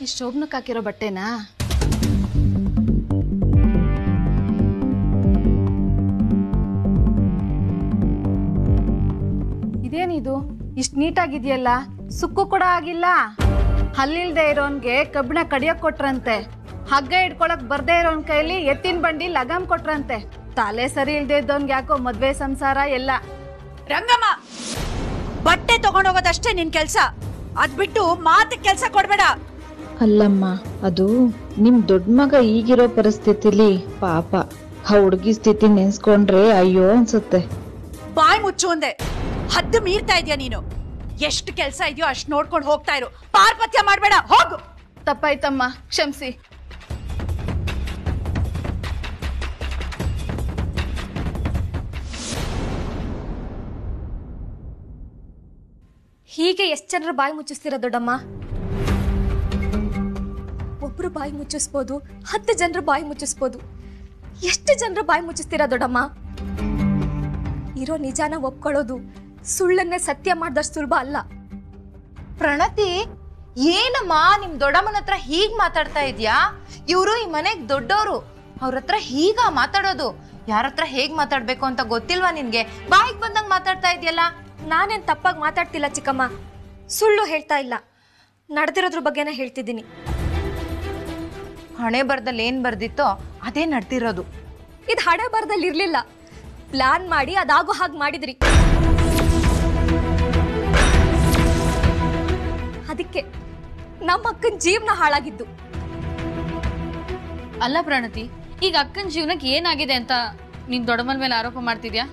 ಈ ಶೋಭನಕ್ಕೆ ಹಾಕಿರೋ ಬಟ್ಟೆನಾ ಇದೇನಿದು ಇಷ್ಟು ನೀಟಾಗಿದೆಯಲ್ಲ ಸುಕ್ಕು ಕೂಡ ಆಗಿಲ್ಲ ಹಲ್ಲಿಲ್ದೆ ಇರೋನ್ಗೆ ಕಬ್ಬಿಣ ಕಡಿಯಕ್ ಕೊಟ್ರಂತೆ ಹಗ್ಗ ಇಟ್ಕೊಳಕ್ ಬರ್ದೇ ಇರೋನ್ ಕೈಲಿ ಎತ್ತಿನ ಬಂಡಿ ಲಗಾಮ್ ಕೊಟ್ರಂತೆ ತಲೆ ಸರಿ ಇಲ್ದೇ ಇದ್ದೋನ್ಗೆ ಯಾಕೋ ಮದ್ವೆ ಸಂಸಾರ ಎಲ್ಲ ರಂಗಮ್ಮ ಬಟ್ಟೆ ತಗೊಂಡೋಗೋದಷ್ಟೇ ನಿನ್ ಕೆಲ್ಸ ಅದ್ ಬಿಟ್ಟು ಮಾತು ಕೆಲ್ಸ ಕೊಡ್ಬೇಡ ಅಲ್ಲಮ್ಮ ಅದು ನಿಮ್ ದೊಡ್ಡ ಮಗ ಈಗಿರೋ ಪರಿಸ್ಥಿತಿಲಿ ಪಾಪ ಆ ಹುಡುಗಿ ಸ್ಥಿತಿ ನೆನ್ಸ್ಕೊಂಡ್ರೆ ಅಯ್ಯೋ ಅನ್ಸುತ್ತೆ ಬಾಯ್ ಮುಚ್ಚು ಅಂದೆ ಹದ್ದು ಮೀರ್ತಾ ಇದೀಯ ನೀನು ಎಷ್ಟು ಕೆಲ್ಸ ಇದೆಯೋ ಅಷ್ಟ್ ನೋಡ್ಕೊಂಡು ಹೋಗ್ತಾ ಇರು ಪಾರ್ಪತ್ಯ ಮಾಡ್ಬೇಡ ಹೋಗು ತಪ್ಪಾಯ್ತಮ್ಮ ಕ್ಷಮಿಸಿ ಹೀಗೆ ಎಷ್ಟು ಜನರ ಬಾಯಿ ಮುಚ್ಚಿಸ್ತೀರ ದೊಡ್ಡಮ್ಮ ಒಬ್ರು ಬಾಯಿ ಮುಚ್ಚಿಸ್ಬೋದು ಹತ್ತು ಜನರ ಬಾಯಿ ಮುಚ್ಚಿಸ್ಬೋದು ಎಷ್ಟು ಜನರ ಬಾಯಿ ಮುಚ್ಚಿಸ್ತೀರಾ ದೊಡ್ಡಮ್ಮ ಇರೋ ನಿಜಾನ ಒಪ್ಕೊಳ್ಳೋದು ಸುಳ್ಳನ್ನೇ ಸತ್ಯ ಮಾಡ್ದಷ್ಟು ಸುಲಭ ಅಲ್ಲ ಪ್ರಣತಿ ಏನಮ್ಮ ನಿಮ್ ದೊಡ್ಡಮ್ಮನ ಹತ್ರ ಹೀಗ್ ಮಾತಾಡ್ತಾ ಇದ್ಯಾ ಇವ್ರು ಈ ಮನೆಗ್ ದೊಡ್ಡೋರು ಅವ್ರ ಹತ್ರ ಹೀಗ ಮಾತಾಡೋದು ಯಾರ ಹತ್ರ ಹೇಗ್ ಮಾತಾಡ್ಬೇಕು ಅಂತ ಗೊತ್ತಿಲ್ವಾ ನಿನ್ಗೆ ಬಾಯಿಗ್ ಬಂದಂಗ್ ಮಾತಾಡ್ತಾ ಇದೆಯಲ್ಲ ನಾನೇನ್ ತಪ್ಪಾಗಿ ಮಾತಾಡ್ತಿಲ್ಲ ಚಿಕ್ಕಮ್ಮ ಸುಳ್ಳು ಹೇಳ್ತಾ ಇಲ್ಲ ನಡೆದಿರೋದ್ರ ಬಗ್ಗೆನೇ ಹೇಳ್ತಿದ್ದೀನಿ ಹಣೆ ಬರ್ದಲ್ಲಿ ಏನ್ ಬರ್ದಿತ್ತೋ ಅದೇ ನಡ್ತಿರೋದು ಇದು ಹಣೆ ಬರದಲ್ಲಿ ಇರ್ಲಿಲ್ಲ ಪ್ಲಾನ್ ಮಾಡಿ ಅದಾಗೋ ಹಾಗೆ ಮಾಡಿದ್ರಿ ಅದಕ್ಕೆ ನಮ್ಮ ಅಕ್ಕನ ಜೀವನ ಹಾಳಾಗಿದ್ದು ಅಲ್ಲ ಪ್ರಣತಿ ಈಗ ಅಕ್ಕನ ಜೀವನಕ್ಕೆ ಏನಾಗಿದೆ ಅಂತ ನೀನ್ ದೊಡ್ಡಮ್ಮನ ಮೇಲೆ ಆರೋಪ ಮಾಡ್ತಿದ್ಯಾ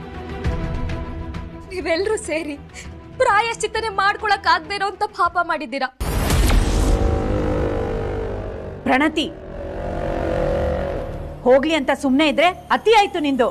ನೀವೆಲ್ಲರೂ ಸೇರಿ ಪ್ರಾಯಶ್ಚಿತ್ತನೆ ಮಾಡ್ಕೊಳಕ್ ಆಗದೆ ಇರೋಂತ ಪಾಪ ಮಾಡಿದ್ದೀರಾ ಪ್ರಣತಿ ಹೋಗ್ಲಿ ಅಂತ ಸುಮ್ನೆ ಇದ್ರೆ ಅತಿ ಆಯ್ತು ನಿಂದು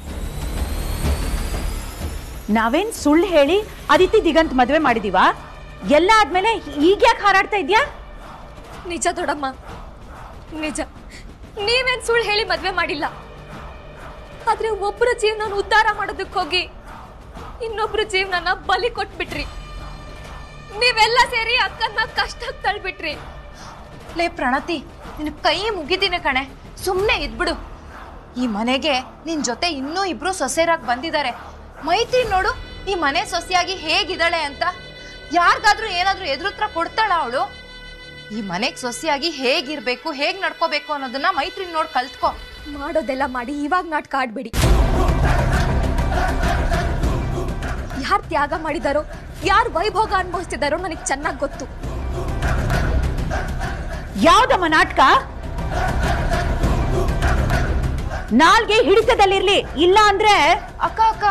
ನಾವೇನ್ ಸುಳ್ಳು ಹೇಳಿ ಅದಿತಿ ದಿಗಂತ್ ಮದ್ವೆ ಮಾಡಿದೀವಾ ಎಲ್ಲ ಆದ್ಮೇಲೆ ಈಗ್ಯಾಕೆ ಹಾರಾಡ್ತಾ ಇದ್ಯಾ ನಿಜ ದೊಡ್ಡಮ್ಮ ನಿಜ ನೀವೇನ್ ಸುಳ್ಳು ಹೇಳಿ ಮದ್ವೆ ಮಾಡಿಲ್ಲ ಆದ್ರೆ ಒಬ್ಬರ ಜೀವನ ಉದ್ಧಾರ ಮಾಡೋದಕ್ಕೆ ಹೋಗಿ ಇನ್ನೊಬ್ರ ಜೀವನನ ಬಲಿ ಕೊಟ್ಬಿಟ್ರಿ ನೀವೆಲ್ಲ ಸೇರಿ ಅಕ್ಕನ್ನ ಕಷ್ಟಕ್ಕೆ ತಳ್ಬಿಟ್ರಿ ಲೇ ಪ್ರಣತಿ ನಿನ್ ಕೈ ಮುಗಿತೀನಿ ಕಣೆ ಸುಮ್ನೆ ಇದ್ಬಿಡು ಈ ಮನೆಗೆ ನಿನ್ ಜೊತೆ ಇನ್ನೂ ಇಬ್ರು ಸೊಸೆರಾಗ್ ಬಂದಿದ್ದಾರೆ ಮೈತ್ರಿ ನೋಡು ಈ ಮನೆ ಸೊಸೆಯಾಗಿ ಹೇಗಿದ್ದಾಳೆ ಅಂತ ಯಾರಿಗಾದ್ರೂ ಏನಾದ್ರೂ ಎದುರುತ್ರ ಕೊಡ್ತಾಳ ಅವಳು ಈ ಮನೆಗ್ ಸೊಸೆಯಾಗಿ ಹೇಗಿರ್ಬೇಕು ಹೇಗ್ ನಡ್ಕೋಬೇಕು ಅನ್ನೋದನ್ನ ಮೈತ್ರಿ ನೋಡ್ ಕಲ್ತ್ಕೋ ಮಾಡೋದೆಲ್ಲ ಮಾಡಿ ಇವಾಗ ನಾಟಕ ಆಡ್ಬೇಡಿ ಯಾರು ತ್ಯಾಗ ಮಾಡಿದಾರೋ ಯಾರು ವೈಭೋಗ ಅನುಭವಿಸ್ತಿದಾರೋ ನನಗೆ ಚೆನ್ನಾಗಿ ಗೊತ್ತು ಯಾವ್ದಮ್ಮ ನಾಟಕ ನಾಲ್ಗೆ ಹಿಡಿತದಲ್ಲಿರ್ಲಿ ಇಲ್ಲ ಅಂದ್ರೆ ಅಕ್ಕ ಅಕ್ಕ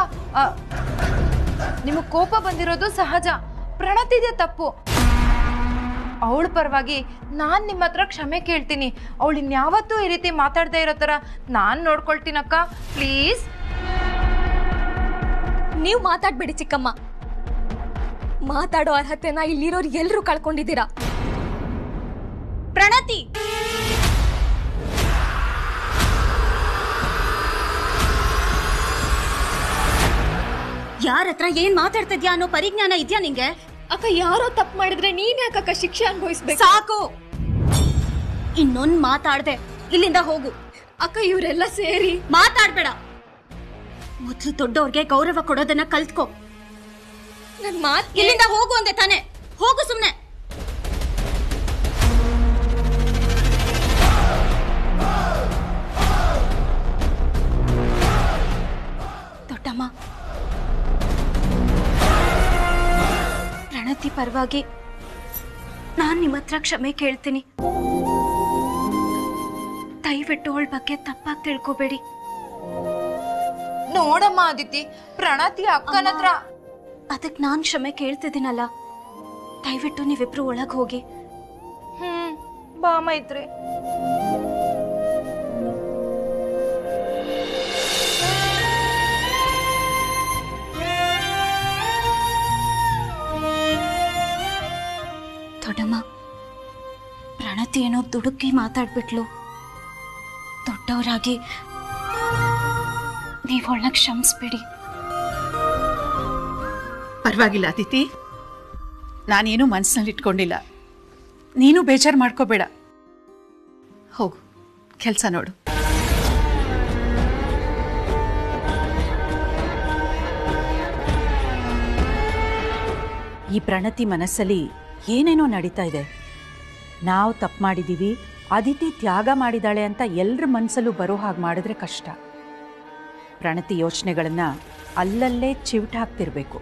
ನಿಮಗ್ ಕೋಪ ಬಂದಿರೋದು ಸಹಜ ಪ್ರಣತಿದೆ ತಪ್ಪು ಅವಳ ಪರವಾಗಿ ನಾನ್ ನಿಮ್ಮ ಹತ್ರ ಕ್ಷಮೆ ಕೇಳ್ತೀನಿ ಅವಳು ಇನ್ಯಾವತ್ತೂ ಈ ರೀತಿ ಮಾತಾಡದೇ ಇರೋ ತರ ನಾನ್ ನೋಡ್ಕೊಳ್ತೀನಕ್ಕ ಪ್ಲೀಸ್ ನೀವು ಮಾತಾಡ್ಬೇಡಿ ಚಿಕ್ಕಮ್ಮ ಮಾತಾಡೋ ಅರ್ಹತೆನ ಇಲ್ಲಿರೋರು ಎಲ್ಲರೂ ಕಳ್ಕೊಂಡಿದ್ದೀರಾ ಪ್ರಣತಿ ಯಾರ ಹತ್ರ ಏನ್ ಮಾತಾಡ್ತಾ ಇದ್ಯಾ ಅನ್ನೋ ಪರಿಜ್ಞಾನ ಇದ್ಯಾ ನಿಂಗೆ ಅಕ್ಕ ಯಾರೋ ತಪ್ಪು ಮಾಡಿದ್ರೆ ನೀನ್ ಯಾಕಕ್ಕ ಶಿಕ್ಷೆ ಅನುಭವಿಸ್ಬೇಕು ಸಾಕು ಇನ್ನೊಂದ್ ಮಾತಾಡ್ದೆ ಇಲ್ಲಿಂದ ಹೋಗು ಅಕ್ಕ ಇವರೆಲ್ಲ ಸೇರಿ ಮಾತಾಡ್ಬೇಡ ಮೊದ್ಲು ದೊಡ್ಡವ್ರಿಗೆ ಗೌರವ ಕೊಡೋದನ್ನ ಕಲ್ತ್ಕೋ ನನ್ ಮಾತ್ ಇಲ್ಲಿಂದ ಹೋಗು ಅಂದೆ ತಾನೆ ಹೋಗು ಸುಮ್ನೆ ದೊಡ್ಡಮ್ಮ ಪ್ರಣತಿ ಪರವಾಗಿ ನಾನ್ ನಿಮ್ಮ ಹತ್ರ ಕ್ಷಮೆ ಕೇಳ್ತೀನಿ ದಯವಿಟ್ಟು ಅವಳ ಬಗ್ಗೆ ತಪ್ಪಾಗಿ ತಿಳ್ಕೊಬೇಡಿ ನೋಡಮ್ಮ ಅದಿತಿ ಪ್ರಣತಿ ಅಕ್ಕನ ಹತ್ರ ಅದಕ್ಕೆ ನಾನ್ ಕ್ಷಮೆ ಕೇಳ್ತಿದ್ದೀನಲ್ಲ ದಯವಿಟ್ಟು ನೀವಿಬ್ರು ಒಳಗ್ ಹೋಗಿ ಹ್ಮ್ ಬಾ ಮೈತ್ರಿ ದೊಡ್ಡಮ್ಮ ಪ್ರಣತಿ ಏನೋ ದುಡುಕಿ ಮಾತಾಡ್ಬಿಟ್ಲು ದೊಡ್ಡವರಾಗಿ ನೀವು ಒಳ್ಳೆ ಕ್ಷಮಿಸ್ಬಿಡಿ ಪರವಾಗಿಲ್ಲ ಅದಿತಿ ನಾನೇನು ಮನಸ್ಸಿನಲ್ಲಿ ಇಟ್ಕೊಂಡಿಲ್ಲ ನೀನು ಬೇಜಾರು ಮಾಡ್ಕೋಬೇಡ ಹೋಗು ಕೆಲಸ ನೋಡು ಈ ಪ್ರಣತಿ ಮನಸ್ಸಲ್ಲಿ ಏನೇನೋ ನಡೀತಾ ಇದೆ ನಾವು ತಪ್ಪು ಮಾಡಿದ್ದೀವಿ ಅದಿತಿ ತ್ಯಾಗ ಮಾಡಿದಾಳೆ ಅಂತ ಎಲ್ಲರ ಮನಸ್ಸಲ್ಲೂ ಬರೋ ಹಾಗೆ ಮಾಡಿದ್ರೆ ಕಷ್ಟ ಪ್ರಣತಿ ಯೋಚನೆಗಳನ್ನ ಅಲ್ಲಲ್ಲೇ ಚಿವುಟ್ ಹಾಕ್ತಿರ್ಬೇಕು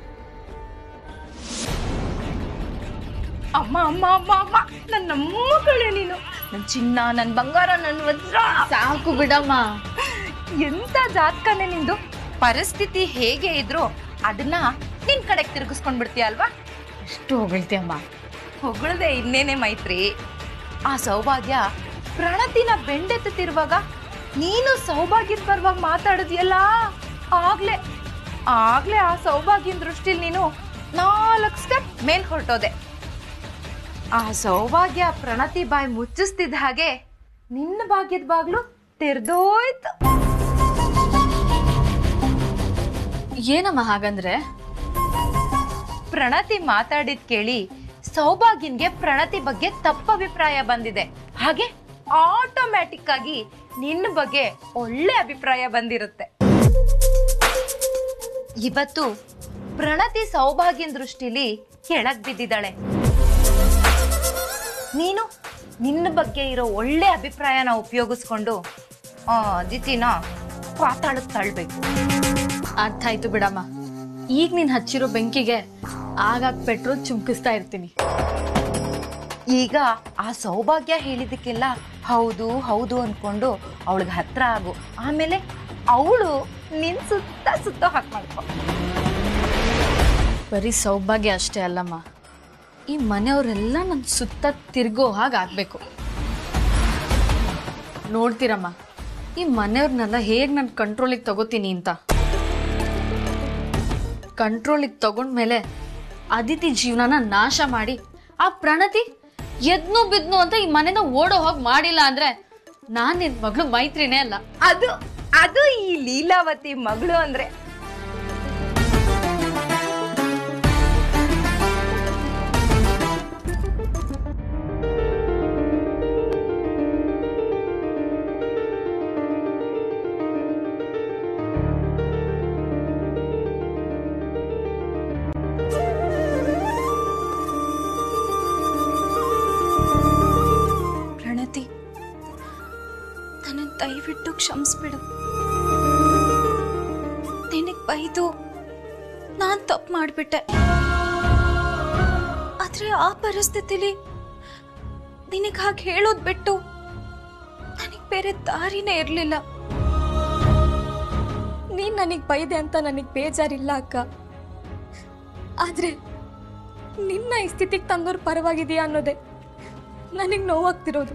ಅಮ್ಮ ಅಮ್ಮ ಅಮ್ಮ ಅಮ್ಮ ನನ್ನ ಮಕ್ಕಳೇ ನೀನು ನನ್ನ ಚಿನ್ನ ನನ್ನ ಬಂಗಾರ ನನ್ನ ವಜ್ರ ಸಾಕು ಬಿಡಮ್ಮ ಎಂತ ಜಾತಕನೇ ನಿಂದು ಪರಿಸ್ಥಿತಿ ಹೇಗೆ ಇದ್ರು ಅದನ್ನ ನಿನ್ ಕಡೆಗೆ ತಿರುಗಿಸ್ಕೊಂಡ್ ಬಿಡ್ತೀಯ ಅಲ್ವಾ ಎಷ್ಟು ಹೊಗಳ್ತೀಯಮ್ಮ ಹೊಗಳದೆ ಇನ್ನೇನೆ ಮೈತ್ರಿ ಆ ಸೌಭಾಗ್ಯ ಪ್ರಣತಿನ ಬೆಂಡೆತ್ತುತ್ತಿರುವಾಗ ನೀನು ಸೌಭಾಗ್ಯದ ಪರವಾಗಿ ಮಾತಾಡಿದ್ಯಲ್ಲ ಆಗ್ಲೇ ಆಗ್ಲೇ ಆ ಸೌಭಾಗ್ಯನ ದೃಷ್ಟಿಲಿ ನೀನು ನಾಲ್ಕು ಸ್ಟೆಪ್ ಮೇಲ್ ಹೊರಟೋದೆ ಆ ಸೌಭಾಗ್ಯ ಪ್ರಣತಿ ಬಾಯಿ ಮುಚ್ಚಿಸ್ತಿದ್ದ ಹಾಗೆ ನಿನ್ನ ಭಾಗ್ಯದ ಬಾಗ್ಲು ತೆರೆದೋಯ್ತು ಏನಮ್ಮ ಹಾಗಂದ್ರೆ ಪ್ರಣತಿ ಮಾತಾಡಿದ್ ಕೇಳಿ ಸೌಭಾಗ್ಯನ್ಗೆ ಪ್ರಣತಿ ಬಗ್ಗೆ ತಪ್ಪ ಅಭಿಪ್ರಾಯ ಬಂದಿದೆ ಹಾಗೆ ಆಟೋಮ್ಯಾಟಿಕ್ ಆಗಿ ನಿನ್ನ ಬಗ್ಗೆ ಒಳ್ಳೆ ಅಭಿಪ್ರಾಯ ಬಂದಿರುತ್ತೆ ಇವತ್ತು ಪ್ರಣತಿ ಸೌಭಾಗ್ಯನ ದೃಷ್ಟಿಲಿ ಕೆಳಗ್ ಬಿದ್ದಿದ್ದಾಳೆ ನೀನು ನಿನ್ನ ಬಗ್ಗೆ ಇರೋ ಒಳ್ಳೆ ಅಭಿಪ್ರಾಯನ ಉಪಯೋಗಿಸ್ಕೊಂಡು ಆ ಅದಿತಿನ ಪಾತಾಳಕ್ ತಳ್ಬೇಕು ಅರ್ಥ ಆಯ್ತು ಬಿಡಮ್ಮ ಈಗ ನೀನ್ ಹಚ್ಚಿರೋ ಬೆಂಕಿಗೆ ಆಗಾಗ ಪೆಟ್ರೋಲ್ ಚುಮ್ಕಿಸ್ತಾ ಇರ್ತೀನಿ ಈಗ ಆ ಸೌಭಾಗ್ಯ ಹೇಳಿದಕ್ಕೆಲ್ಲ ಹೌದು ಹೌದು ಅನ್ಕೊಂಡು ಅವಳಿಗೆ ಹತ್ರ ಆಗು ಆಮೇಲೆ ಅವಳು ನಿನ್ ಸುತ್ತ ಸುತ್ತ ಹಾಕ್ ಮಾಡ್ಕೊ ಬರೀ ಸೌಭಾಗ್ಯ ಅಷ್ಟೇ ಅಲ್ಲಮ್ಮ ಈ ಮನೆಯವರೆಲ್ಲ ನನ್ನ ಸುತ್ತ ತಿರ್ಗೋ ಹಾಗೆ ಆಗ್ಬೇಕು ನೋಡ್ತೀರಮ್ಮ ಈ ಮನೆಯವ್ರನ್ನೆಲ್ಲ ಹೇಗೆ ನಾನು ಕಂಟ್ರೋಲಿಗೆ ತಗೋತೀನಿ ಅಂತ ಕಂಟ್ರೋಲಿಗೆ ತಗೊಂಡ್ಮೇಲೆ ಅದಿತಿ ಜೀವನನ ನಾಶ ಮಾಡಿ ಆ ಪ್ರಣತಿ ಎದ್ನು ಬಿದ್ನು ಅಂತ ಈ ಮನೆನ ಓಡೋ ಹೋಗಿ ಮಾಡಿಲ್ಲ ಅಂದ್ರೆ ನಾನ್ ನಿನ್ ಮಗಳು ಮೈತ್ರಿನೇ ಅಲ್ಲ ಅದು ಅದು ಈ ಲೀಲಾವತಿ ಮಗಳು ಅಂದ್ರೆ ಪ್ರಣತಿ ನನ್ನ ದಯವಿಟ್ಟು ಕ್ಷಮಿಸ್ಬಿಡು ನಿನಗ್ ಬೈದು ನಾನ್ ತಪ್ಪು ಮಾಡ್ಬಿಟ್ಟೆ ಆದ್ರೆ ಆ ಪರಿಸ್ಥಿತಿಲಿ ನಿನಗ್ ಹಾಗೆ ಹೇಳೋದ್ ಬಿಟ್ಟು ನನಗ್ ಬೇರೆ ದಾರಿನೇ ಇರ್ಲಿಲ್ಲ ನೀನ್ ನನಗ್ ಬೈದೆ ಅಂತ ನನಗ್ ಬೇಜಾರಿಲ್ಲ ಅಕ್ಕ ಆದ್ರೆ ನಿನ್ನ ಈ ಸ್ಥಿತಿಗೆ ತಂದೋರ್ ಪರವಾಗಿದೆಯಾ ಅನ್ನೋದೇ ನನಗ್ ನೋವಾಗ್ತಿರೋದು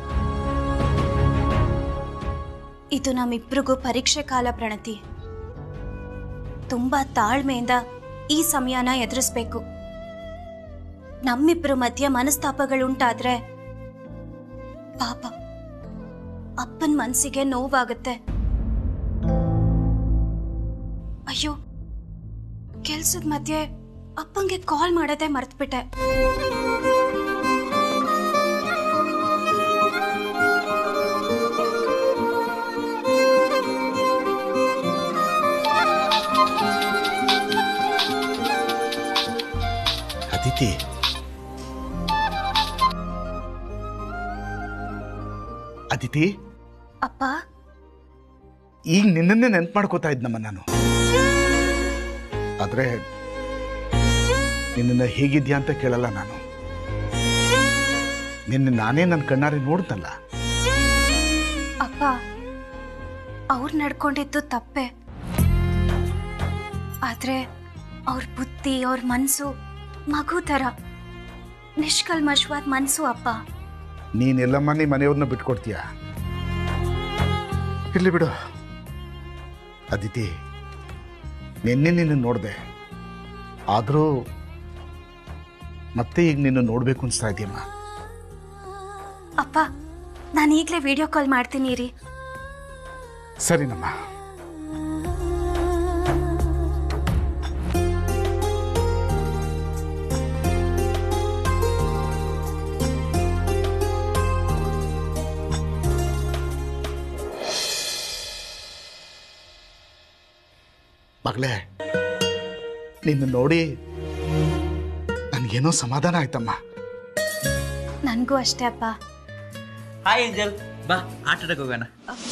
ಇದು ನಮ್ಮಿಬ್ರಿಗೂ ಪರೀಕ್ಷೆ ಕಾಲ ಪ್ರಣತಿ ತುಂಬಾ ತಾಳ್ಮೆಯಿಂದ ಈ ಸಮಯನ ಎದುರಿಸ್ಬೇಕು ನಮ್ಮಿಬ್ರ ಮಧ್ಯ ಮನಸ್ತಾಪಗಳುಂಟಾದ್ರೆ ಪಾಪ ಅಪ್ಪನ ಮನ್ಸಿಗೆ ನೋವಾಗುತ್ತೆ ಅಯ್ಯೋ ಕೆಲ್ಸದ ಮಧ್ಯೆ ಅಪ್ಪಂಗೆ ಕಾಲ್ ಮಾಡೋದೇ ಮರ್ತ್ಬಿಟ್ಟೆ ಅದಿತಿ ಅದಿತಿ ಅಪ್ಪ ಈಗ ನಿನ್ನನ್ನೇ ನೆನ್ಪು ಮಾಡ್ಕೋತಾ ಇದ್ನಮ್ಮ ನಾನು ಆದ್ರೆ ನಿನ್ನನ್ನ ಹೇಗಿದ್ಯಾ ಅಂತ ಕೇಳಲ್ಲ ನಾನು ನಿನ್ನ ನಾನೇ ನನ್ನ ಕಣ್ಣಾರೆ ನೋಡ್ದಲ್ಲ ಅಪ್ಪ ಅವ್ರು ನಡ್ಕೊಂಡಿದ್ದು ತಪ್ಪೆ ಆದ್ರೆ ಅವ್ರ ಬುದ್ಧಿ ಅವ್ರ ಮನ್ಸು ಮಗು ತರ ನಿಷ್ಕಲ್ಮಶವಾದ ಮನ್ಸು ಅಪ್ಪ ನೀನೆಲ್ಲಮ್ಮ ನೀ ಮನೆಯವ್ರನ್ನ ಬಿಟ್ಕೊಡ್ತೀಯ ಇರ್ಲಿ ಬಿಡು ಅದಿತಿ ನಿನ್ನೆ ನಿನ್ನ ನೋಡಿದೆ ಆದರೂ ಮತ್ತೆ ಈಗ ನಿನ್ನ ನೋಡಬೇಕು ಅನ್ಸ್ತಾ ಇದೆಯಮ್ಮ ಅಪ್ಪ ನಾನು ಈಗಲೇ ವಿಡಿಯೋ ಕಾಲ್ ಮಾಡ್ತೀನಿ ರೀ ಸರಿನಮ್ಮ ಮಗಳೇ ನಿನ್ನ ನೋಡಿ ನನಗೇನೋ ಸಮಾಧಾನ ಆಯ್ತಮ್ಮ ನನಗೂ ಅಷ್ಟೇ ಅಪ್ಪ ಹಾಯ್ ಏಂಜಲ್ ಬಾ ಆಟಕ್ಕೆ ಹೋಗೋಣ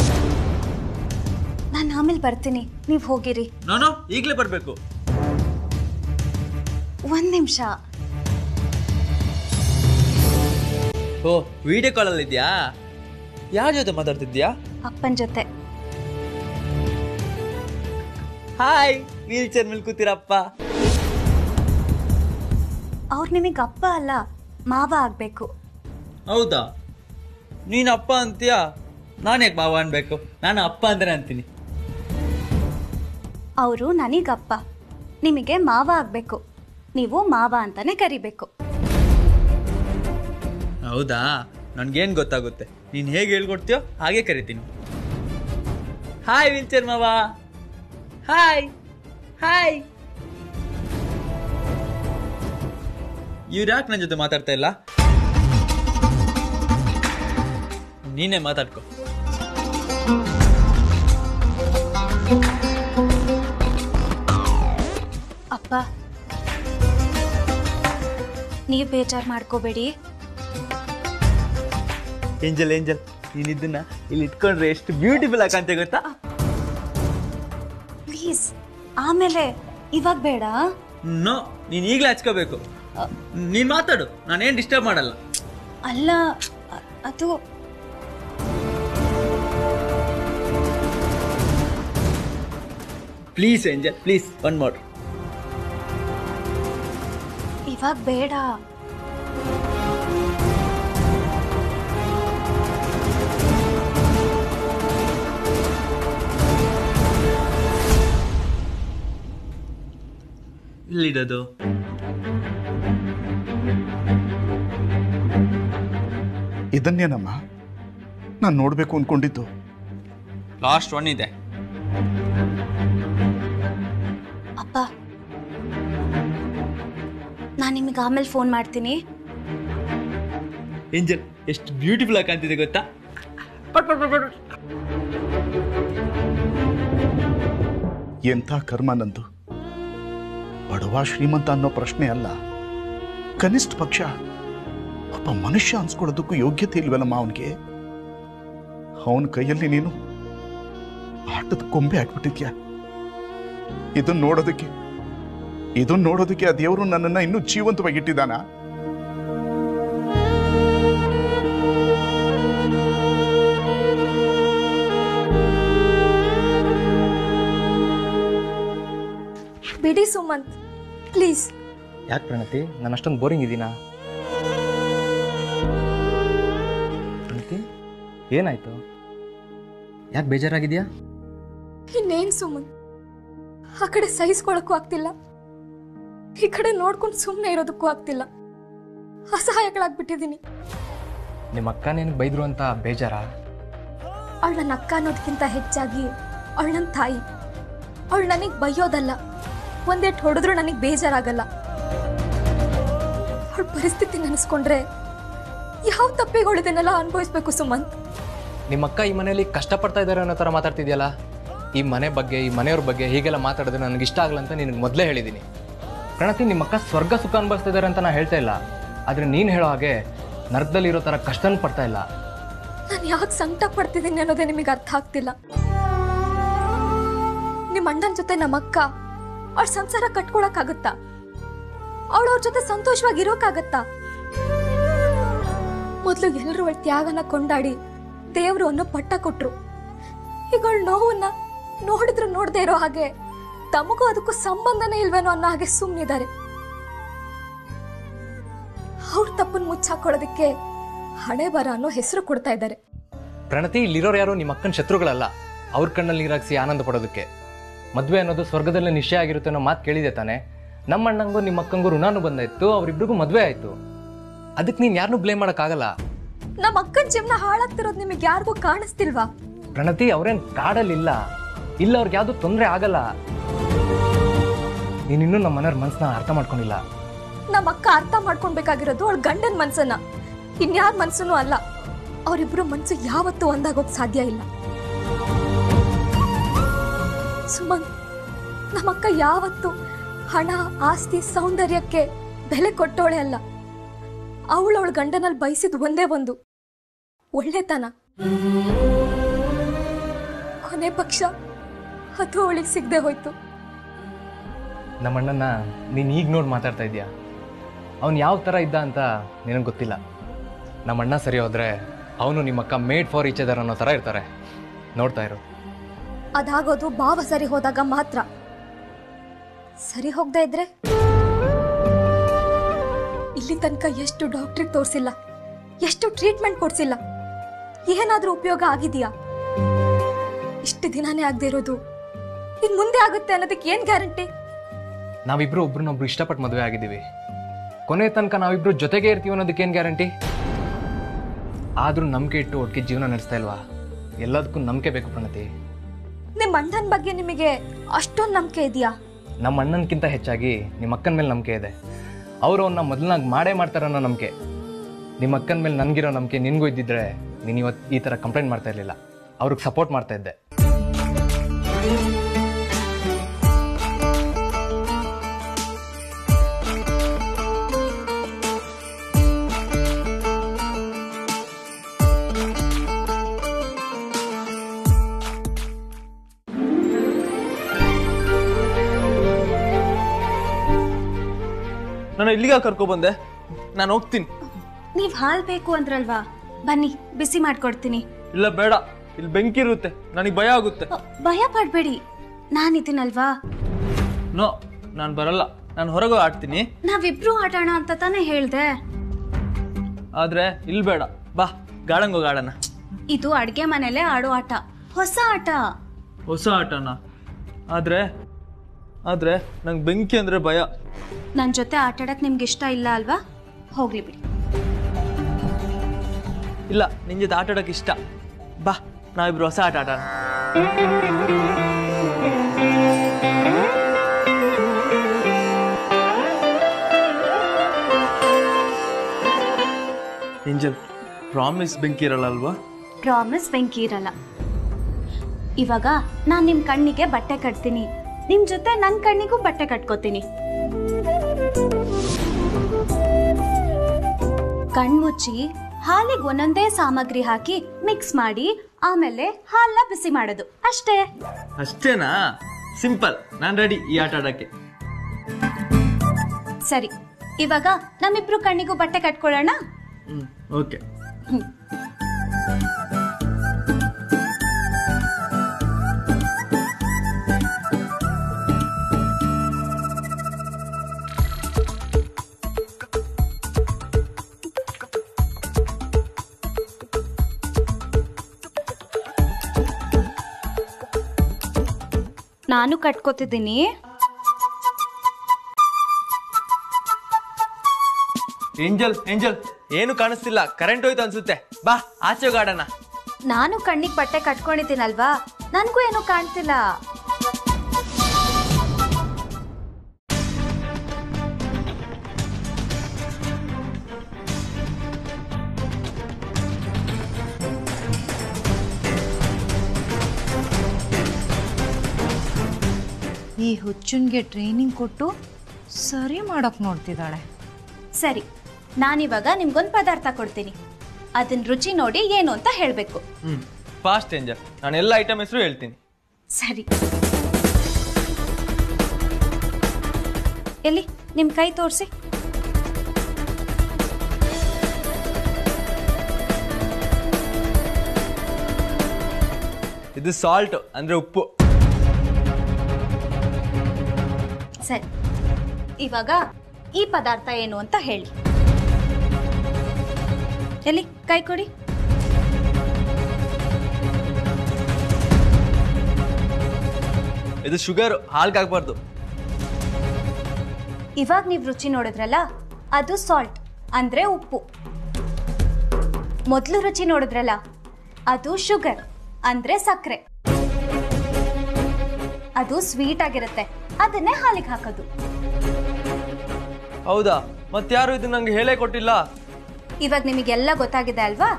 ನಾನು ಆಮೇಲೆ ಬರ್ತೀನಿ ನೀವು ಹೋಗಿರಿ ನಾನು ಈಗಲೇ ಬರಬೇಕು ಒಂದು ನಿಮಿಷ ಓ ವಿಡಿಯೋ ಕಾಲಲ್ಲಿ ಇದೆಯಾ ಯಾರ ಜೊತೆ ಮಾತಾಡ್ತಿದ್ಯಾ ಅಪ್ಪನ ಜೊತೆ ಹಾಯ್ ವೀಲ್ ಚೇರ್ ಮೇಲೆ ಕೂತಿರಪ್ಪ ಅವ್ರು ನಿಮಗೆ ಅಪ್ಪ ಅಲ್ಲ ಮಾವ ಆಗಬೇಕು ಹೌದಾ ನೀನು ಅಪ್ಪ ಅಂತೀಯಾ ನಾನು ಯಾಕೆ ಮಾವ ಅನ್ಬೇಕು ನಾನು ಅಪ್ಪ ಅಂದ್ರೆ ಅಂತೀನಿ ಅವರು ನನಗಪ್ಪ ನಿಮಗೆ ಮಾವ ಆಗಬೇಕು ನೀವು ಮಾವ ಅಂತಾನೆ ಕರಿಬೇಕು ಹೌದಾ ನನ್ಗೇನು ಗೊತ್ತಾಗುತ್ತೆ ನೀನು ಹೇಗೆ ಹೇಳ್ಕೊಡ್ತೀಯೋ ಹಾಗೆ ಕರಿತೀನಿ ಹಾಯ್ ವೀಲ್ ಚೇರ್ ಮಾವ ಹಾಯ್ ಹಾಯ್ ಇವ್ರು ಯಾಕೆ ನನ್ನ ಜೊತೆ ಮಾತಾಡ್ತಾ ಇಲ್ಲ ನೀನೇ ಮಾತಾಡ್ಕೊ ಅಪ್ಪ ನೀವು ಬೇಜಾರು ಮಾಡ್ಕೋಬೇಡಿ ಏಂಜಲ್ ಏಂಜಲ್ ನೀನ್ ಇದನ್ನ ಇಲ್ಲಿ ಇಟ್ಕೊಂಡ್ರೆ ಎಷ್ಟು ಬ್ಯೂಟಿಫುಲ್ ಆಗಂತೆ ಗೊತ್ತಾ ಪ್ಲೀಸ್ ಆಮೇಲೆ ಇವಾಗ ಬೇಡ ನೋ ನೀನ್ ಈಗಲೇ ಹಚ್ಕೋಬೇಕು ನೀನ್ ಮಾತಾಡು ನಾನೇನ್ ಡಿಸ್ಟರ್ಬ್ ಮಾಡಲ್ಲ ಅಲ್ಲ ಅ- ಅದು please angel please one more ಇವಾಗ ಬೇಡ ಇಲ್ಲಿಡೋದು ಇದನ್ನೇನಮ್ಮ ನಾನು ನೋಡಬೇಕು ಅಂದ್ಕೊಂಡಿದ್ದು ಲಾಸ್ಟ್ ಒನ್ ಇದೆ ಅಪ್ಪ ನಾನು ನಿಮಗೆ ಆಮೇಲೆ ಫೋನ್ ಮಾಡ್ತೀನಿ ಏಂಜಲ್ ಎಷ್ಟು ಬ್ಯೂಟಿಫುಲ್ ಆಗಿ ಕಾಣ್ತಿದೆ ಗೊತ್ತಾ ಎಂಥ ಕರ್ಮ ನಂದು ಬಡವ ಶ್ರೀಮಂತ ಅನ್ನೋ ಪ್ರಶ್ನೆ ಅಲ್ಲ ಕನಿಷ್ಠ ಪಕ್ಷ ಒಬ್ಬ ಮನುಷ್ಯ ಅನ್ಸ್ಕೊಳ್ಳೋದಕ್ಕೂ ಯೋಗ್ಯತೆ ಇಲ್ವಲ್ಲಮ್ಮ ಅವನಿಗೆ ಅವನ ಕೈಯಲ್ಲಿ ನೀನು ಆಟದ ಕೊಂಬೆ ಹಾಕ್ಬಿಟ್ಟಿದ್ಯಾ ಇದನ್ನ ನೋಡೋದಕ್ಕೆ ಇದನ್ನ ನೋಡೋದಕ್ಕೆ ಆ ದೇವರು ನನ್ನನ್ನ ಇನ್ನೂ ಜೀವಂತವಾಗಿಟ್ಟಿದ್ದಾನ ಬಿಡಿ ಸುಮಂತ್ ಪ್ಲೀಸ್ ಯಾಕೆ ಪ್ರಣತಿ ನಾನು ಅಷ್ಟೊಂದು ಬೋರಿಂಗ್ ಇದ್ದೀನಾ ಪ್ರಣತಿ ಏನಾಯ್ತು ಯಾಕೆ ಬೇಜಾರಾಗಿದೆಯಾ ಇನ್ನೇನ್ ಸುಮಂತ್ ಆ ಕಡೆ ಸಹಿಸ್ಕೊಳಕ್ಕೂ ಆಗ್ತಿಲ್ಲ ಈ ಕಡೆ ನೋಡ್ಕೊಂಡು ಸುಮ್ಮನೆ ಇರೋದಕ್ಕೂ ಆಗ್ತಿಲ್ಲ ಅಸಹಾಯಗಳಾಗ್ಬಿಟ್ಟಿದ್ದೀನಿ ನಿಮ್ಮ ಅಕ್ಕ ನಿನಗೆ ಬೈದ್ರು ಅಂತ ಬೇಜಾರಾ ಅವಳು ನನ್ನ ಅಕ್ಕ ಅನ್ನೋದಕ್ಕಿಂತ ಹೆಚ್ಚಾಗಿ ಅವಳು ನನ್ನ ತಾಯಿ ಅವಳು ನನಗೆ ಬೈಯೋದಲ್ಲ ಒಂದೇಟ್ ಹೊಡೆದ್ರು ನನಗೆ ಬೇಜಾರಾಗಲ್ಲ ಅವಳ ಪರಿಸ್ಥಿತಿ ನೆನೆಸ್ಕೊಂಡ್ರೆ ಯಾವ ತಪ್ಪಿಗಳು ಇದನ್ನೆಲ್ಲ ಅನುಭವಿಸ್ಬೇಕು ಸುಮಂತ್ ನಿಮ್ಮ ಅಕ್ಕ ಈ ಮನೆಯಲ್ಲಿ ಕಷ್ಟಪಡ್ತಾ ಇದ್ದಾರೆ ಅನ್ನೋ ಥರ ಮಾತಾಡ್ತಿದ್ಯಲ್ಲ ಈ ಮನೆ ಬಗ್ಗೆ ಈ ಮನೆಯವ್ರ ಬಗ್ಗೆ ಹೀಗೆಲ್ಲ ಮಾತಾಡಿದ್ರೆ ನನಗೆ ಇಷ್ಟ ಆಗಲ್ಲ ಅಂತ ನಿನಗೆ ಮೊದಲೇ ಹೇಳಿದ್ದೀನಿ ಪ್ರಣತಿ ನಿಮ್ಮ ಅಕ್ಕ ಸ್ವರ್ಗ ಸುಖ ಅನುಭವಿಸ್ತಾ ಇದ್ದಾರೆ ಅಂತ ನಾನು ಹೇಳ್ತಾ ಇಲ್ಲ ಆದರೆ ನೀನು ಹೇಳೋ ಹಾಗೆ ನರಕದಲ್ಲಿರೋ ಥರ ಕಷ್ಟನೂ ಪಡ್ತಾ ಇಲ್ಲ ನಾನು ಯಾಕೆ ಸಂಕಟ ಪಡ್ತಿದ್ದೀನಿ ಅನ್ನೋದೇ ನಿಮಗೆ ಅರ್ಥ ಆಗ್ತಿಲ್ಲ ನಿಮ್ಮ ಅಣ್ಣನ ಜೊತೆ ನಮ್ಮ ಅಕ್ಕ ಅವ್ಳ ಸಂಸಾರ ಕಟ್ಕೊಳಕ್ಕಾಗತ್ತಾ ಅವಳು ಅವ್ರ ಜೊತೆ ಸಂತೋಷವಾಗಿ ಇರೋಕ್ಕಾಗತ್ತಾ ಮೊದಲು ಎಲ್ಲರೂ ಅವಳ ತ್ಯಾಗನ ಕೊಂಡಾಡಿ ದೇವ್ರು ಅನ್ನೋ ಪಟ್ಟ ಕೊಟ್ರು ಈಗ ಅವಳ ನೋವನ್ನ ನೋಡಿದ್ರು ನೋಡದೆ ಇರೋ ಹಾಗೆ ತಮಗೂ ಅದಕ್ಕೂ ಸಂಬಂಧನೇ ಇಲ್ವೇನೋ ಅನ್ನೋ ಹಾಗೆ ಸುಮ್ಮನಿದ್ದಾರೆ ಅವ್ರ ತಪ್ಪನ್ನು ಮುಚ್ಚಾಕೊಳ್ಳೋದಕ್ಕೆ ಹಣೆ ಬರ ಅನ್ನೋ ಹೆಸರು ಕೊಡ್ತಾ ಇದ್ದಾರೆ ಪ್ರಣತಿ ಇಲ್ಲಿರೋರು ಯಾರು ನಿಮ್ಮ ಅಕ್ಕನ ಶತ್ರುಗಳಲ್ಲ ಅವ್ರ ಕಣ್ಣಲ್ಲಿ ನೀರಾಗಿಸಿ ಆನಂದ ಪಡೋದಕ್ಕೆ ಮದುವೆ ಅನ್ನೋದು ಸ್ವರ್ಗದಲ್ಲಿ ನಿಶ್ಚಯ ಆಗಿರುತ್ತೆ ಅನ್ನೋ ಮಾತು ಕೇಳಿದೆ ತಾನೆ ನಮ್ಮ ಅಣ್ಣಂಗೂ ನಿಮ್ಮ ಅಕ್ಕಂಗೂ ಋಣಾನು ಬಂದಾಯ್ತು ಅವ್ರಿಬ್ರಿಗೂ ಮದುವೆ ಆಯ್ತು ಅದಕ್ಕೆ ನೀನು ಯಾರನ್ನೂ ಬ್ಲೇಮ್ ಮಾಡೋಕ್ಕಾಗಲ್ಲ ನಮ್ಮ ಅಕ್ಕನ ಜೀವನ ಹಾಳಾಗ್ತಿರೋದು ನಿಮಗೆ ಯಾರಿಗೂ ಕಾಣಿಸ್ತಿಲ್ವಾ ಪ್ರಣತಿ ಅವ್ರೇನ್ ಕಾಡಲ್ಲಿಲ್ಲ ಇಲ್ಲ ಅವ್ರಿಗೆ ಯಾವ್ದು ತೊಂದರೆ ಆಗಲ್ಲ ನೀನಿನ್ನೂ ನಮ್ಮ ಮನೆಯವ್ರ ಮನಸ್ಸನ್ನ ಅರ್ಥ ಮಾಡ್ಕೊಂಡಿಲ್ಲ ನಮ್ಮ ಅಕ್ಕ ಅರ್ಥ ಮಾಡ್ಕೊಳ್ಬೇಕಾಗಿರೋದು ಅವಳ ಗಂಡನ ಮನ್ಸನ್ನ ಇನ್ಯಾರ ಮನ್ಸನ್ನು ಅಲ್ಲ ಅವರಿಬ್ರು ಮನ್ಸು ಯಾವತ್ತೂ ಒಂದಾಗೋಕ್ ಸಾಧ್ಯ ಇಲ್ಲ ಸುಮನ್ ನಮ್ಮಕ್ಕ ಯಾವತ್ತು ಹಣ ಆಸ್ತಿ ಸೌಂದರ್ಯಕ್ಕೆ ಬೆಲೆ ಕೊಟ್ಟೋಳೆ ಅಲ್ಲ ಅವಳವಳ ಗಂಡನಲ್ಲಿ ಬಯಸಿದ ಒಂದೇ ಒಂದು ಒಳ್ಳೆತನ ಕೊನೆ ಪಕ್ಷ ಅದು ಅವಳಿಗೆ ಸಿಗದೆ ಹೋಯ್ತು ನಮ್ಮಣ್ಣನ ನೀನು ಈಗ ನೋಡಿ ಮಾತಾಡ್ತಾ ಇದೀಯಾ ಅವ್ನು ಯಾವ ಥರ ಇದ್ದ ಅಂತ ನಿನಗೆ ಗೊತ್ತಿಲ್ಲ ನಮ್ಮಣ್ಣ ಸರಿ ಹೋದ್ರೆ ಅವನು ನಿಮ್ಮಕ್ಕ ಮೇಡ್ ಫಾರ್ ಈಚ್ ಅದರ್ ಅನ್ನೋ ಥರ ಇರ್ತಾರೆ ನೋಡ್ತಾ ಇರು ಅದಾಗೋದು ಭಾವ ಸರಿ ಹೋದಾಗ ಮಾತ್ರ ಸರಿ ಹೋಗದೆ ಇದ್ರೆ ಇಲ್ಲಿ ತನಕ ಎಷ್ಟು ಡಾಕ್ಟ್ರಿಗೆ ತೋರಿಸಿಲ್ಲ ಎಷ್ಟು ಟ್ರೀಟ್ಮೆಂಟ್ ಕೊಡ್ಸಿಲ್ಲ ಏನಾದ್ರೂ ಉಪಯೋಗ ಆಗಿದೆಯಾ ಇಷ್ಟು ದಿನಾನೇ ಆಗದೆ ಇರೋದು ಇನ್ ಮುಂದೆ ಆಗುತ್ತೆ ಅನ್ನೋದಕ್ಕೆ ಏನ್ ಗ್ಯಾರಂಟಿ ನಾವಿಬ್ರು ಒಬ್ರನ್ನೊಬ್ರು ಇಷ್ಟಪಟ್ಟು ಮದುವೆ ಆಗಿದ್ದೀವಿ ಕೊನೆ ತನಕ ನಾವಿಬ್ರು ಜೊತೆಗೆ ಇರ್ತೀವಿ ಅನ್ನೋದಕ್ಕೆ ಏನು ಗ್ಯಾರಂಟಿ ಆದರೂ ನಂಬಿಕೆ ಇಟ್ಟು ಒಟ್ಟಿಗೆ ಜೀವನ ನಡೆಸ್ತಾ ಇಲ್ವಾ ಎಲ್ಲದಕ್ಕೂ ನಂಬಿಕೆ ಬೇಕು ಪ್ರಣತಿ ನಿಮ್ಮ ಅಣ್ಣನ ಬಗ್ಗೆ ನಿಮಗೆ ಅಷ್ಟೊಂದು ನಂಬಿಕೆ ಇದೆಯಾ ನಮ್ಮ ಅಣ್ಣನಕ್ಕಿಂತ ಹೆಚ್ಚಾಗಿ ನಿಮ್ಮ ಅಕ್ಕನ ಮೇಲೆ ನಂಬಿಕೆ ಇದೆ ಅವರು ಅವನ್ನ ಮೊದಲನಾಗಿ ಮಾಡೇ ಮಾಡ್ತಾರೆ ಅನ್ನೋ ನಂಬಿಕೆ ನಿಮ್ಮ ಅಕ್ಕನ ಮೇಲೆ ನನಗಿರೋ ನಂಬಿಕೆ ನಿನಗೂ ಇದ್ದಿದ್ರೆ ನೀನು ಇವತ್ತು ಈ ಥರ ಕಂಪ್ಲೇಂಟ್ ಮಾಡ್ತಾ ಇರಲಿಲ್ಲ ಅವ್ರಿಗೆ ಸಪೋರ್ಟ್ ಮಾಡ್ತಾ ಇದ್ದೆ ನಾನು ಇಲ್ಲಿಗ ಕರ್ಕೊ ಬಂದೆ ನಾನು ಹೋಗ್ತೀನಿ ನೀವ್ ಹಾಲ್ ಬೇಕು ಅಂದ್ರಲ್ವಾ ಬನ್ನಿ ಬಿಸಿ ಮಾಡ್ಕೊಡ್ತೀನಿ ಇಲ್ಲ ಬೇಡ ಇಲ್ಲಿ ಬೆಂಕಿ ಇರುತ್ತೆ ನನಗೆ ಭಯ ಆಗುತ್ತೆ ಅ, ಭಯ ಪಡ್ಬೇಡಿ ನಾನಿದ್ದೀನಲ್ವಾ ನೋ ನಾನು ಬರಲ್ಲ ನಾನು ಹೊರಗೆ ಆಡ್ತೀನಿ ನಾವಿಬ್ರು ಆಟಾಣ ಅಂತ ತಾನೇ ಹೇಳ್ದೆ ಆದ್ರೆ ಇಲ್ಲಿ ಬೇಡ ಬಾ ಗಾರ್ಡನ್ಗೆ ಹೋಗಿ ಆಡೋಣ ಇದು ಅಡ್ಗೆ ಮನೇಲೆ ಆಡೋ ಆಟ ಹೊಸ ಆಟ ಹೊಸ ಆಟನ ಆದ್ರೆ ಆದ್ರೆ ನಂಗೆ ಬೆಂಕಿ ಅಂದ್ರೆ ಭಯ ನನ್ ಜೊತೆ ಆಟಾಡಕ್ ನಿಮ್ಗೆ ಇಷ್ಟ ಇಲ್ಲ ಅಲ್ವಾ ಹೋಗ್ಲಿ ಬಿಡಿ ಇಲ್ಲ ನಿನ್ ಜೊತೆ ಆಟ ಆಡೋಕೆ ಇಷ್ಟ ಬಾ ನಾವಿಬ್ರು ಹೊಸ ಆಟ ಆಡೋಣ ಏಂಜಲ್ ಪ್ರಾಮಿಸ್ ಬೆಂಕಿ ಇರಲ್ಲ ಅಲ್ವಾ ಪ್ರಾಮಿಸ್ ಬೆಂಕಿ ಇರಲ್ಲ ಇವಾಗ ನಾನ್ ನಿಮ್ ಕಣ್ಣಿಗೆ ಬಟ್ಟೆ ಕಟ್ತೀನಿ ನಿಮ್ ಜೊತೆ ನನ್ ಕಣ್ಣಿಗೂ ಬಟ್ಟೆ ಕಟ್ಕೋತೀನಿ ಕಣ್ಮುಚ್ಚಿ ಹಾಲಿಗೆ ಒಂದೊಂದೇ ಸಾಮಗ್ರಿ ಹಾಕಿ ಮಿಕ್ಸ್ ಮಾಡಿ ಆಮೇಲೆ ಹಾಲ್ನ ಬಿಸಿ ಮಾಡೋದು ಅಷ್ಟೇ ಅಷ್ಟೇನಾ ಸಿಂಪಲ್ ನಾನು ರೆಡಿ ಈ ಆಟ ಆಡಕ್ಕೆ ಸರಿ ಇವಾಗ ನಮ್ಮಿಬ್ರು ಕಣ್ಣಿಗೂ ಬಟ್ಟೆ ಕಟ್ಕೊಳ್ಳೋಣ ಹ್ಮ್ ಓಕೆ ನಾನು ಕಟ್ಕೋತಿದ್ದೀನಿ ಏಂಜಲ್ ಏಂಜಲ್ ಏನು ಕಾಣಿಸ್ತಿಲ್ಲ ಕರೆಂಟ್ ಹೋಯ್ತು ಅನ್ಸುತ್ತೆ ಬಾ ಆಚೆ ಹೋಗ್ ಆಡೋಣ ನಾನು ಕಣ್ಣಿಗೆ ಬಟ್ಟೆ ಕಟ್ಕೊಂಡಿದ್ದೀನಲ್ವಾ ನನಗೂ ಏನು ಕಾಣ್ತಿಲ್ಲ ಈ ಹುಚ್ಚನ್ಗೆ ಟ್ರೈನಿಂಗ್ ಕೊಟ್ಟು ಸರಿ ಮಾಡೋಕ್ ನೋಡ್ತಿದ್ದಾಳೆ ಸರಿ ನಾನಿವಾಗ ನಿಮ್ಗೊಂದು ಪದಾರ್ಥ ಕೊಡ್ತೀನಿ ಅದನ್ನ ರುಚಿ ನೋಡಿ ಏನು ಅಂತ ಹೇಳಬೇಕು ಹ್ಮ್ ಫಾಸ್ಟ್ ಏಂಜಲ್ ನಾನು ಎಲ್ಲ ಐಟಮ್ ಹೆಸರು ಹೇಳ್ತೀನಿ ಸರಿ ಎಲ್ಲಿ ನಿಮ್ಮ ಕೈ ತೋರಿಸಿ ಇದು ಸಾಲ್ಟ್ ಅಂದ್ರೆ ಉಪ್ಪು ಸರಿ ಇವಾಗ ಈ ಪದಾರ್ಥ ಏನು ಅಂತ ಹೇಳಿ ಎಲ್ಲಿ ಕೈ ಕೊಡಿ ಇದು ಶುಗರ್ ಹಾಲ್ಗೆ ಹಾಕ್ಬಾರ್ದು ಇವಾಗ ನೀವು ರುಚಿ ನೋಡಿದ್ರಲ್ಲ ಅದು ಸಾಲ್ಟ್ ಅಂದ್ರೆ ಉಪ್ಪು ಮೊದಲು ರುಚಿ ನೋಡಿದ್ರಲ್ಲ ಅದು ಶುಗರ್ ಅಂದ್ರೆ ಸಕ್ಕರೆ ಅದು ಸ್ವೀಟ್ ಆಗಿರುತ್ತೆ ಅದನ್ನೇ ಹಾಲಿಗೆ ಹಾಕೋದು ಹೌದಾ ಮತ್ತಾರು ಇದು ನಂಗೆ ಹೇಳೇ ಕೊಟ್ಟಿಲ್ಲ ಇವಾಗ ನಿಮಗೆಲ್ಲ ಗೊತ್ತಾಗಿದೆ ಅಲ್ವಾ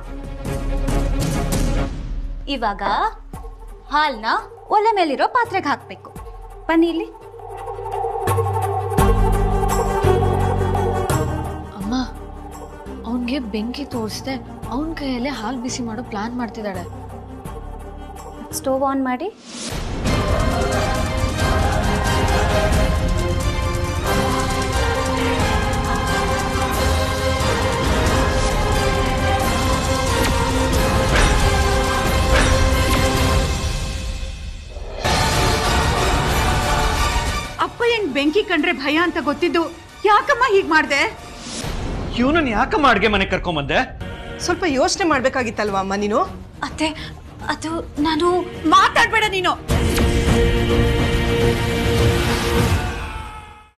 ಇವಾಗ ಹಾಲ್ನ ಒಲೆ ಮೇಲಿರೋ ಪಾತ್ರೆಗೆ ಹಾಕ್ಬೇಕು ಬನ್ನಿ ಇಲ್ಲಿ ಅಮ್ಮ ಅವನ್ಗೆ ಬೆಂಕಿ ತೋರಿಸ್ದೆ ಅವನ ಕೈಯಲ್ಲೇ ಹಾಲು ಬಿಸಿ ಮಾಡೋ ಪ್ಲಾನ್ ಮಾಡ್ತಿದ್ದಾಳೆ ಸ್ಟೋವ್ ಆನ್ ಮಾಡಿ ಅಪ್ಪ ಏನ್ ಬೆಂಕಿ ಕಂಡ್ರೆ ಭಯ ಅಂತ ಗೊತ್ತಿದ್ದು ಯಾಕಮ್ಮ ಹೀಗ್ ಮಾಡ್ದೆ ಇವನನ್ನ ಯಾಕಮ್ಮ ಅಡ್ಗೆ ಮನೆ ಕರ್ಕೊಂಬಂದೆ ಸ್ವಲ್ಪ ಯೋಚನೆ ಮಾಡ್ಬೇಕಾಗಿತ್ತಲ್ವಾ ಅಮ್ಮ ನೀನು ಅತ್ತೆ ಅದು ನಾನು ಮಾತಾಡ್ಬೇಡ ನೀನು